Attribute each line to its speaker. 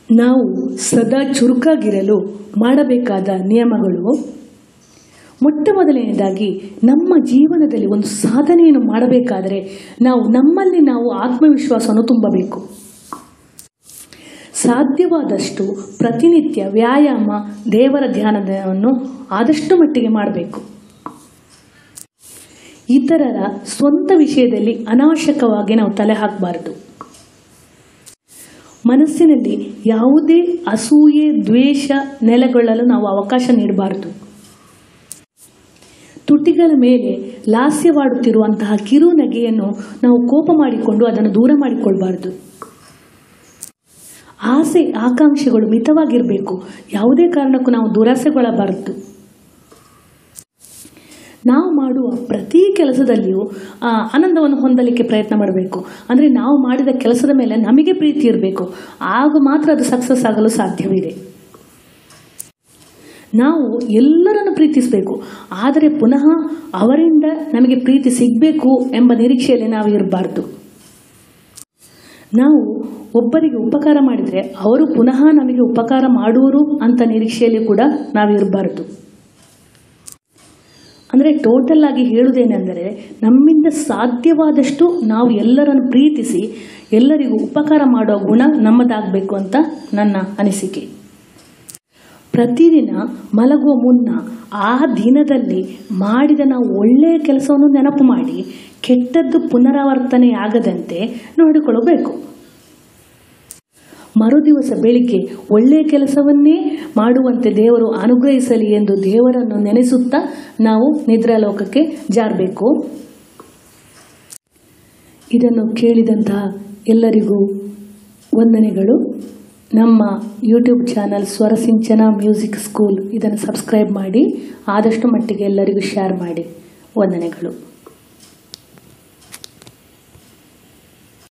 Speaker 1: ನಾವು ಸದಾ ಚುರುಕಾಗಿರಲು ಮಾಡಬೇಕಾದ ನಿಯಮಗಳು ಮೊಟ್ಟ ಮೊದಲನೆಯದಾಗಿ ನಮ್ಮ ಜೀವನದಲ್ಲಿ ಒಂದು ಸಾಧನೆಯನ್ನು ಮಾಡಬೇಕಾದರೆ ನಾವು ನಮ್ಮಲ್ಲಿ ನಾವು ಆತ್ಮವಿಶ್ವಾಸವನ್ನು ತುಂಬಬೇಕು ಸಾಧ್ಯವಾದಷ್ಟು ಪ್ರತಿನಿತ್ಯ ವ್ಯಾಯಾಮ ದೇವರ ಧ್ಯಾನವನ್ನು ಆದಷ್ಟು ಮಟ್ಟಿಗೆ ಮಾಡಬೇಕು ಇತರರ ಸ್ವಂತ ವಿಷಯದಲ್ಲಿ ಅನಾವಶ್ಯಕವಾಗಿ ನಾವು ತಲೆ ಹಾಕಬಾರದು ಮನಸ್ಸಿನಲ್ಲಿ ಯಾವುದೇ ಅಸೂಯೆ ದ್ವೇಷ ನೆಲೆಗೊಳ್ಳಲು ನಾವು ಅವಕಾಶ ನೀಡಬಾರದು ತುಟಿಗಳ ಮೇಲೆ ಲಾಸ್ಯವಾಡುತ್ತಿರುವಂತಹ ಕಿರು ನಗೆಯನ್ನು ನಾವು ಕೋಪ ಮಾಡಿಕೊಂಡು ಅದನ್ನು ದೂರ ಮಾಡಿಕೊಳ್ಬಾರ್ದು ಆಸೆ ಆಕಾಂಕ್ಷೆಗಳು ಮಿತವಾಗಿರಬೇಕು ಯಾವುದೇ ಕಾರಣಕ್ಕೂ ನಾವು ದುರಾಸೆಗೊಳ್ಳಬಾರದು ನಾವು ಮಾಡುವ ಪ್ರತಿ ಕೆಲಸದಲ್ಲಿಯೂ ಆ, ಆನಂದವನ್ನು ಹೊಂದಲಿಕ್ಕೆ ಪ್ರಯತ್ನ ಮಾಡಬೇಕು ಅಂದರೆ ನಾವು ಮಾಡಿದ ಕೆಲಸದ ಮೇಲೆ ನಮಗೆ ಪ್ರೀತಿ ಇರಬೇಕು ಆಗ ಮಾತ್ರ ಅದು ಸಕ್ಸಸ್ ಆಗಲು ಸಾಧ್ಯವಿದೆ ನಾವು ಎಲ್ಲರನ್ನು ಪ್ರೀತಿಸಬೇಕು ಆದರೆ ಪುನಃ ಅವರಿಂದ ನಮಗೆ ಪ್ರೀತಿ ಸಿಗಬೇಕು ಎಂಬ ನಿರೀಕ್ಷೆಯಲ್ಲಿ ನಾವು ಇರಬಾರ್ದು ನಾವು ಒಬ್ಬರಿಗೆ ಉಪಕಾರ ಮಾಡಿದರೆ ಅವರು ಪುನಃ ನಮಗೆ ಉಪಕಾರ ಮಾಡುವರು ಅಂತ ನಿರೀಕ್ಷೆಯಲ್ಲಿ ಕೂಡ ನಾವು ಇರಬಾರ್ದು ಅಂದರೆ ಟೋಟಲ್ ಆಗಿ ಹೇಳುವುದೇನೆಂದರೆ ನಮ್ಮಿಂದ ಸಾಧ್ಯವಾದಷ್ಟು ನಾವು ಎಲ್ಲರನ್ನು ಪ್ರೀತಿಸಿ ಎಲ್ಲರಿಗೂ ಉಪಕಾರ ಮಾಡೋ ಗುಣ ನಮ್ಮದಾಗಬೇಕು ಅಂತ ನನ್ನ ಅನಿಸಿಕೆ ಪ್ರತಿದಿನ ಮಲಗುವ ಮುನ್ನ ಆ ದಿನದಲ್ಲಿ ಮಾಡಿದ ನಾವು ಒಳ್ಳೆಯ ಕೆಲಸವನ್ನು ನೆನಪು ಮಾಡಿ ಕೆಟ್ಟದ್ದು ಪುನರಾವರ್ತನೆ ಆಗದಂತೆ ನೋಡಿಕೊಳ್ಳಬೇಕು ಮರುದಿವಸ ಬೆಳಿಗ್ಗೆ ಒಳ್ಳೆಯ ಕೆಲಸವನ್ನೇ ಮಾಡುವಂತೆ ದೇವರು ಅನುಗ್ರಹಿಸಲಿ ಎಂದು ದೇವರನ್ನು ನೆನೆಸುತ್ತಾ ನಾವು ನಿದ್ರಾಲೋಕಕ್ಕೆ ಜಾರಬೇಕು ಇದನ್ನು ಕೇಳಿದಂತಹ ಎಲ್ಲರಿಗೂ ವಂದನೆಗಳು ನಮ್ಮ YouTube channel Swarasinchana music school ಇದನ್ನು ಸಬ್ಸ್ಕ್ರೈಬ್ ಮಾಡಿ ಆದಷ್ಟು ಮಟ್ಟಿಗೆ ಎಲ್ಲರಿಗೂ ಶೇರ್ ಮಾಡಿ ವಂದನೆಗಳು